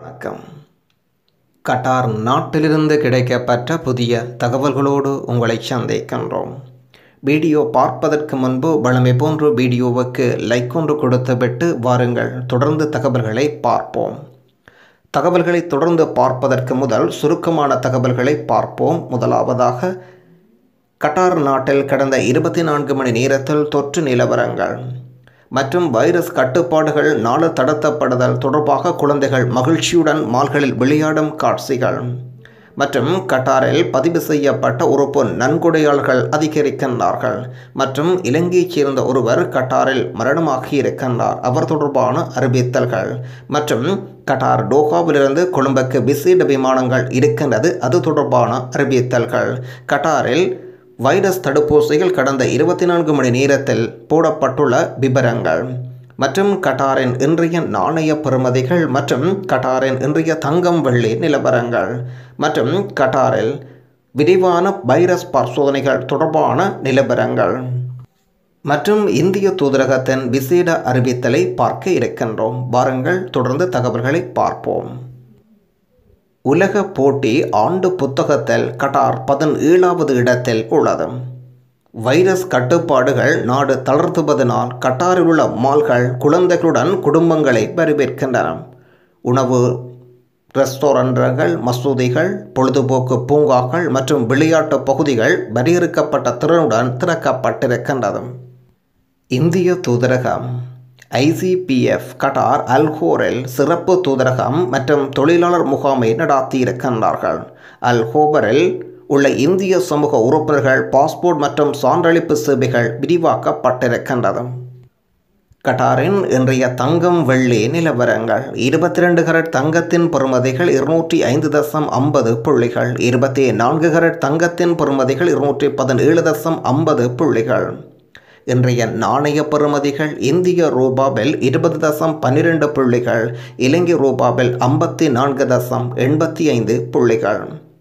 வணக்கம் கட்டார் நாட்டிலிருந்து கிடைக்கப்பெற்ற புதிய தகவல்களோடு உங்களை சந்திக்கின்றோம் வீடியோ பார்ப்பதற்கு முன்பு வழமை போன்ற வீடியோவுக்கு லைக் ஒன்று கொடுத்துவிட்டு வாருங்கள் தொடர்ந்து தகவல்களை பார்ப்போம் தகவல்களை தொடர்ந்து பார்ப்பதற்கு முதல் சுருக்கமான தகவல்களை பார்ப்போம் முதலாவதாக கட்டார் நாட்டில் கடந்த இருபத்தி நான்கு மணி நேரத்தில் தொற்று நிலவரங்கள் மற்றும் வைரஸ் கட்டுப்பாடுகள் நாடு தடத்தப்படுதல் தொடர்பாக குழந்தைகள் மகிழ்ச்சியுடன் மால்களில் விளையாடும் காட்சிகள் மற்றும் கட்டாரில் பதிவு செய்யப்பட்ட உறுப்பு நன்கொடையாளர்கள் அதிகரிக்கின்றார்கள் மற்றும் இலங்கையைச் சேர்ந்த ஒருவர் கட்டாரில் மரணமாகி இருக்கின்றார் அவர் தொடர்பான அறிவித்தல்கள் மற்றும் கட்டார் டோஹாவிலிருந்து கொழும்புக்கு விசேட விமானங்கள் இருக்கின்றது அது தொடர்பான அறிவித்தல்கள் கட்டாரில் வைரஸ் தடுப்பூசிகள் கடந்த இருபத்தி நான்கு மணி நேரத்தில் போடப்பட்டுள்ள விவரங்கள் மற்றும் கட்டாரின் இன்றைய நாணய பெறுமதிகள் மற்றும் கட்டாரின் இன்றைய தங்கம் வெள்ளி நிலவரங்கள் மற்றும் கட்டாரில் விரிவான வைரஸ் பரிசோதனைகள் தொடர்பான நிலவரங்கள் மற்றும் இந்திய தூதரகத்தின் விசேட அறிவித்தலை பார்க்க இருக்கின்றோம் வாருங்கள் தொடர்ந்து தகவல்களை பார்ப்போம் உலக போட்டி ஆண்டு புத்தகத்தில் கட்டார் பதினேழாவது இடத்தில் உள்ளது வைரஸ் கட்டுப்பாடுகள் நாடு தளர்த்துவதனால் கட்டாரில் உள்ள மால்கள் குழந்தைகளுடன் குடும்பங்களை வரவேற்கின்றன உணவு ரெஸ்டாரண்ட்கள் மசூதிகள் பொழுதுபோக்கு பூங்காக்கள் மற்றும் விளையாட்டு பகுதிகள் வரையறுக்கப்பட்ட திறனுடன் திறக்கப்பட்டிருக்கின்றது இந்திய தூதரகம் ஐசிபிஎஃப் கட்டார் அல்ஹோரில் சிறப்பு தூதரகம் மற்றும் தொழிலாளர் முகாமை நடத்தியிருக்கின்றார்கள் அல்ஹோபரில் உள்ள இந்திய சமூக உறுப்பினர்கள் பாஸ்போர்ட் மற்றும் சான்றளிப்பு சேவைகள் விரிவாக்கப்பட்டிருக்கின்றது கட்டாரின் இன்றைய தங்கம் வெள்ளி நிலவரங்கள் இருபத்தி ரெண்டு கரட் தங்கத்தின் பெறுமதிகள் இருநூற்றி ஐந்து தசம் ஐம்பது புள்ளிகள் இருபத்தி நான்கு கரட் தங்கத்தின் பெறுமதிகள் இருநூற்றி பதினேழு தசம் ஐம்பது புள்ளிகள் இன்றைய நாணய பெறுமதிகள் இந்திய ரூபாவில் இருபது தசம் பன்னிரெண்டு புள்ளிகள் இலங்கை ரூபாவில் ஐம்பத்தி நான்கு தசம் எண்பத்தி ஐந்து புள்ளிகள்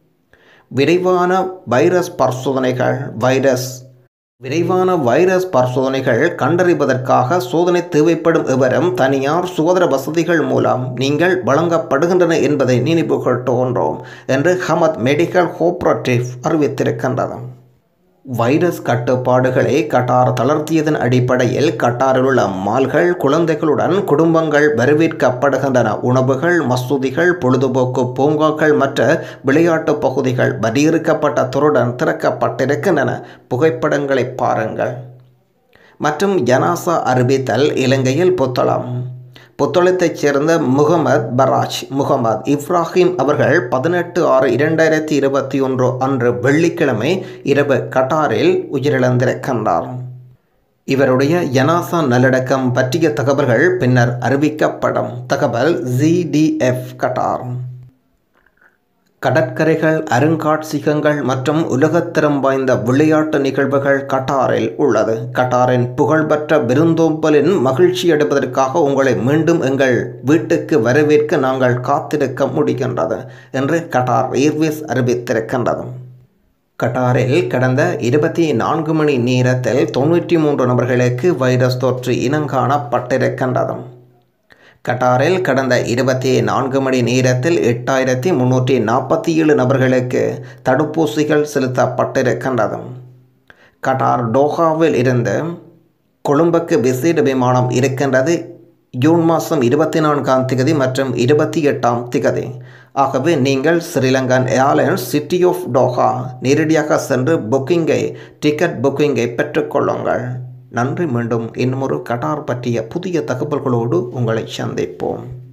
விரைவான வைரஸ் பரிசோதனைகள் வைரஸ் விரைவான வைரஸ் பரிசோதனைகள் கண்டறிவதற்காக சோதனை தேவைப்படும் விவரம் தனியார் சுகாதார வசதிகள் மூலம் நீங்கள் வழங்கப்படுகின்றன என்பதை நினைவு கொள்கின்றோம் என்று ஹமத் மெடிக்கல் கோஆபரேட்டிவ் அறிவித்திருக்கின்றது வைரஸ் கட்டுப்பாடுகளை கட்டார் தளர்த்தியதன் அடிப்படையில் கட்டாரில் உள்ள மால்கள் குழந்தைகளுடன் குடும்பங்கள் வரவேற்கப்படுகின்றன உணவுகள் மசூதிகள் பொழுதுபோக்கு பூங்காக்கள் மற்ற விளையாட்டு பகுதிகள் வரையறுக்கப்பட்ட துருடன் திறக்கப்பட்டிருக்கின்றன புகைப்படங்களை பாருங்கள் மற்றும் ஜனாசா அறிவித்தல் இலங்கையில் புத்தளம் புத்தளத்தைச் சேர்ந்த முகமது பராஜ் முகமது இப்ராஹிம் அவர்கள் பதினெட்டு ஆறு இரண்டாயிரத்தி இருபத்தி ஒன்று அன்று வெள்ளிக்கிழமை இரவு கட்டாரில் உயிரிழந்திருக்கின்றார் இவருடைய ஜனாசா நல்லடக்கம் பற்றிய தகவல்கள் பின்னர் அறிவிக்கப்படும் தகவல் ஜிடிஎஃப் கட்டார் கடற்கரைகள் அருங்காட்சியகங்கள் மற்றும் உலகத்தரம் வாய்ந்த விளையாட்டு நிகழ்வுகள் கட்டாரில் உள்ளது கட்டாரின் புகழ்பெற்ற விருந்தோம்பலின் மகிழ்ச்சி அடைவதற்காக உங்களை மீண்டும் எங்கள் வீட்டுக்கு வரவேற்க நாங்கள் காத்திருக்க முடிகின்றது என்று கட்டார் ஏர்வேஸ் அறிவித்திருக்கின்றது கட்டாரில் கடந்த இருபத்தி நான்கு மணி நேரத்தில் தொண்ணூற்றி மூன்று நபர்களுக்கு வைரஸ் தொற்று இனங்காணப்பட்டிருக்கின்றது கட்டாரில் கடந்த இருபத்தி நான்கு மணி நேரத்தில் எட்டாயிரத்தி முன்னூற்றி நாற்பத்தி ஏழு நபர்களுக்கு தடுப்பூசிகள் செலுத்தப்பட்டிருக்கின்றது கட்டார் டோஹாவில் இருந்து கொழும்புக்கு விசேட விமானம் இருக்கின்றது ஜூன் மாதம் இருபத்தி நான்காம் திகதி மற்றும் இருபத்தி எட்டாம் திகதி ஆகவே நீங்கள் SriLankan airlines city of Doha நேரடியாக சென்று புக்கிங்கை டிக்கெட் புக்கிங்கை பெற்றுக்கொள்ளுங்கள் நன்றி மீண்டும் இன்னும் ஒரு கட்டார் பற்றிய புதிய தகவல்களோடு உங்களை சந்திப்போம்